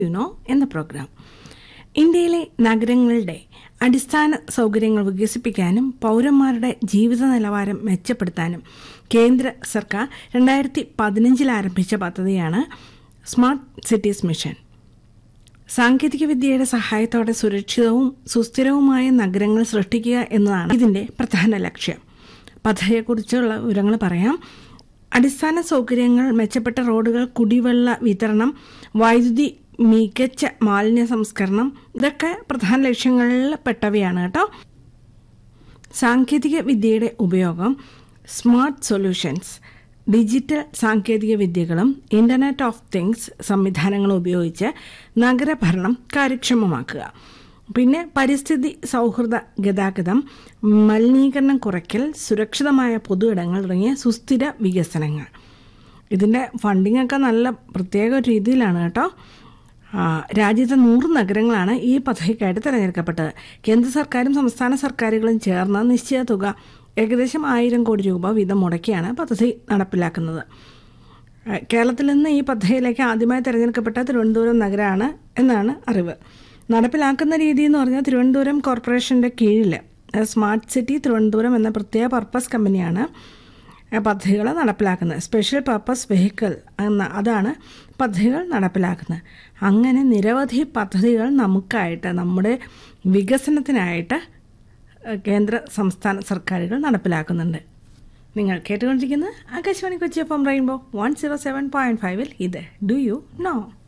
you know എന്ന programme ഇന്ത്യയിലെ നഗരങ്ങളുടെ അടിസ്ഥാന സൗകര്യങ്ങൾ വികസിപ്പിക്കാനും പൗരന്മാരുടെ ജീവിത നിലവാരം മെച്ചപ്പെടുത്താനും കേന്ദ്ര സർക്കാർ രണ്ടായിരത്തി പതിനഞ്ചിൽ ആരംഭിച്ച പദ്ധതിയാണ് സ്മാർട്ട് സിറ്റീസ് മിഷൻ സാങ്കേതികവിദ്യയുടെ സഹായത്തോടെ സുരക്ഷിതവും സുസ്ഥിരവുമായ നഗരങ്ങൾ സൃഷ്ടിക്കുക എന്നതാണ് ഇതിന്റെ പ്രധാന ലക്ഷ്യം പദ്ധതിയെക്കുറിച്ചുള്ള വിവരങ്ങൾ പറയാം അടിസ്ഥാന സൗകര്യങ്ങൾ മെച്ചപ്പെട്ട റോഡുകൾ കുടിവെള്ള വിതരണം വൈദ്യുതി മികച്ച മാലിന്യ സംസ്കരണം ഇതൊക്കെ പ്രധാന ലക്ഷ്യങ്ങളിൽ പെട്ടവയാണ് കേട്ടോ സാങ്കേതിക വിദ്യയുടെ ഉപയോഗം സ്മാർട്ട് സൊല്യൂഷൻസ് ഡിജിറ്റൽ സാങ്കേതിക വിദ്യകളും ഇന്റർനെറ്റ് ഓഫ് തിങ്സ് സംവിധാനങ്ങളും ഉപയോഗിച്ച് നഗരഭരണം കാര്യക്ഷമമാക്കുക പിന്നെ പരിസ്ഥിതി സൗഹൃദ ഗതാഗതം മലിനീകരണം കുറയ്ക്കൽ സുരക്ഷിതമായ പൊതു ഇടങ്ങൾ തുടങ്ങിയ സുസ്ഥിര വികസനങ്ങൾ ഇതിൻ്റെ ഫണ്ടിംഗ് ഒക്കെ നല്ല പ്രത്യേക രീതിയിലാണ് കേട്ടോ ആ, രാജ്യത്തെ നൂറ് നഗരങ്ങളാണ് ഈ പദ്ധതിക്കായിട്ട് തിരഞ്ഞെടുക്കപ്പെട്ടത് കേന്ദ്ര സർക്കാരും സംസ്ഥാന സർക്കാരുകളും ചേർന്ന് നിശ്ചിത തുക ഏകദേശം ആയിരം കോടി രൂപ വീതം മുടക്കിയാണ് പദ്ധതി നടപ്പിലാക്കുന്നത് ആ, കേരളത്തിൽ നിന്ന് ഈ പദ്ധതിയിലേക്ക് ആദ്യമായി തിരഞ്ഞെടുക്കപ്പെട്ട തിരുവനന്തപുരം നഗരമാണ് എന്നാണ് അറിവ് നടപ്പിലാക്കുന്ന രീതി എന്ന് പറഞ്ഞാൽ തിരുവനന്തപുരം കോർപ്പറേഷൻ്റെ കീഴിൽ ആ, സ്മാർട്ട് സിറ്റി തിരുവനന്തപുരം എന്ന പ്രത്യേക പർപ്പസ് കമ്പനിയാണ് പദ്ധതികൾ നടപ്പിലാക്കുന്നത് സ്പെഷ്യൽ പർപ്പസ് വെഹിക്കിൾ എന്ന അതാണ് പദ്ധതികൾ നടപ്പിലാക്കുന്നത് അങ്ങനെ നിരവധി പദ്ധതികൾ നമുക്കായിട്ട് നമ്മുടെ വികസനത്തിനായിട്ട് ഏഹ്, കേന്ദ്ര സംസ്ഥാന സർക്കാരുകൾ നടപ്പിലാക്കുന്നുണ്ട് നിങ്ങൾ കേട്ടുകൊണ്ടിരിക്കുന്നത് Akashvani Kochi F M rainbow one zero seven point ഫൈവിൽ ഇത് ഡു യു നോ